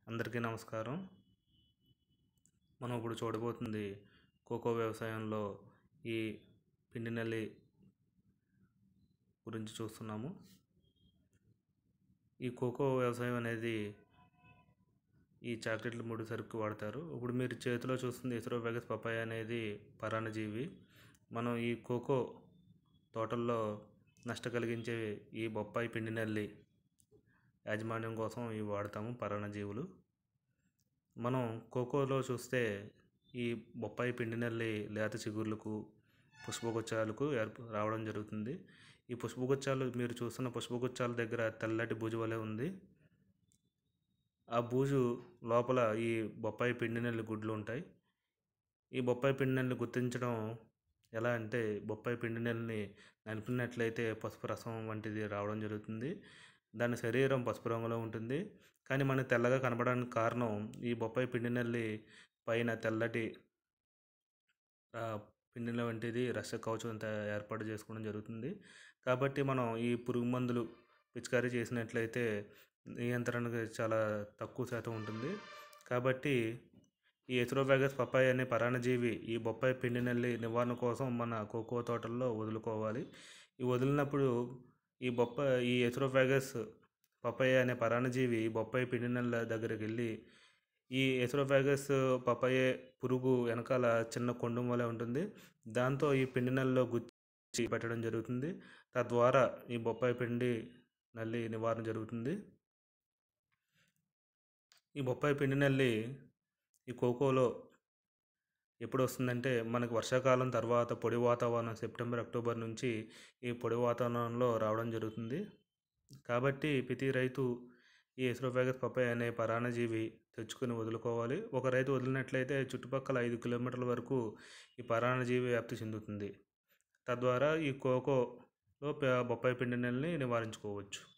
అందరికీ నమస్కారం మనం ఇప్పుడు చూడబోతుంది కోకో వ్యవసాయంలో ఈ పిండి నల్లి గురించి చూస్తున్నాము ఈ కోకో వ్యవసాయం అనేది ఈ చాక్లెట్లు ముడి సరుకు వాడతారు ఇప్పుడు మీరు చేతిలో చూస్తుంది ఇస్రోవెగస్ పపాయ అనేది పరాన్నజీవి మనం ఈ కోకో తోటల్లో నష్ట కలిగించే ఈ బొప్పాయి పిండి నల్లి యాజమాన్యం కోసం ఇవి వాడతాము పరాన్నజీవులు మనం కోకోలో చూస్తే ఈ బొప్పాయి పిండి నల్లి లేత చిగుర్లకు పుష్పగుచ్చాలకు ఏర్ప రావడం జరుగుతుంది ఈ పుష్పగుచ్చాలు మీరు చూస్తున్న పుష్పగుచ్చాల దగ్గర తెల్లటి బూజు వలె ఉంది ఆ బూజు లోపల ఈ బొప్పాయి పిండి నల్లి గుడ్లు ఉంటాయి ఈ బొప్పాయి పిండి నల్లి గుర్తించడం ఎలా అంటే బొప్పాయి పిండి నల్లిని నలిపినట్లయితే పసుపు రసం వంటిది రావడం జరుగుతుంది దాని శరీరం పసుపు రంగులో ఉంటుంది కానీ మనకు తెల్లగా కనబడడానికి కారణం ఈ బొప్పాయి పిండి నల్లి పైన తెల్లటి పిండిల వంటిది రస కవచం ఏర్పాటు చేసుకోవడం జరుగుతుంది కాబట్టి మనం ఈ పురుగు మందులు పిచికారీ చేసినట్లయితే నియంత్రణకు చాలా తక్కువ శాతం ఉంటుంది కాబట్టి ఈ ఎథ్రోవెగస్ పప్పాయి అనే పరాన్నజీవి ఈ బొప్పాయి పిండి నల్లి నివారణ కోసం మన కోకో తోటల్లో వదులుకోవాలి ఈ వదిలినప్పుడు ఈ బొప్ప ఈ ఎథ్రోఫాగస్ పపాయ అనే పరాన్నజీవి బొప్పాయి పిండి నెల దగ్గరికి వెళ్ళి ఈ ఎథ్రోఫాగస్ పపాయ పురుగు వెనకాల చిన్న కొండం వలె ఉంటుంది దాంతో ఈ పిండి నెలలో గుచ్చి పెట్టడం జరుగుతుంది తద్వారా ఈ బొప్పాయి పిండి నల్లి నివారణ జరుగుతుంది ఈ బొప్పాయి పిండి నల్లి ఈ కోకోలో ఎప్పుడు వస్తుందంటే మనకు వర్షాకాలం తర్వాత పొడి వాతావరణం సెప్టెంబర్ అక్టోబర్ నుంచి ఈ పొడి వాతావరణంలో రావడం జరుగుతుంది కాబట్టి ప్రతి రైతు ఈ ఎస్రోఫాగస్ పపాయ అనే పరాన్నజీవి తెచ్చుకొని వదులుకోవాలి ఒక రైతు వదిలినట్లయితే చుట్టుపక్కల ఐదు కిలోమీటర్ల వరకు ఈ పరాన్నజీవి వ్యాప్తి చెందుతుంది తద్వారా ఈ కోకోలో బొప్పాయి పిండి నెలని నివారించుకోవచ్చు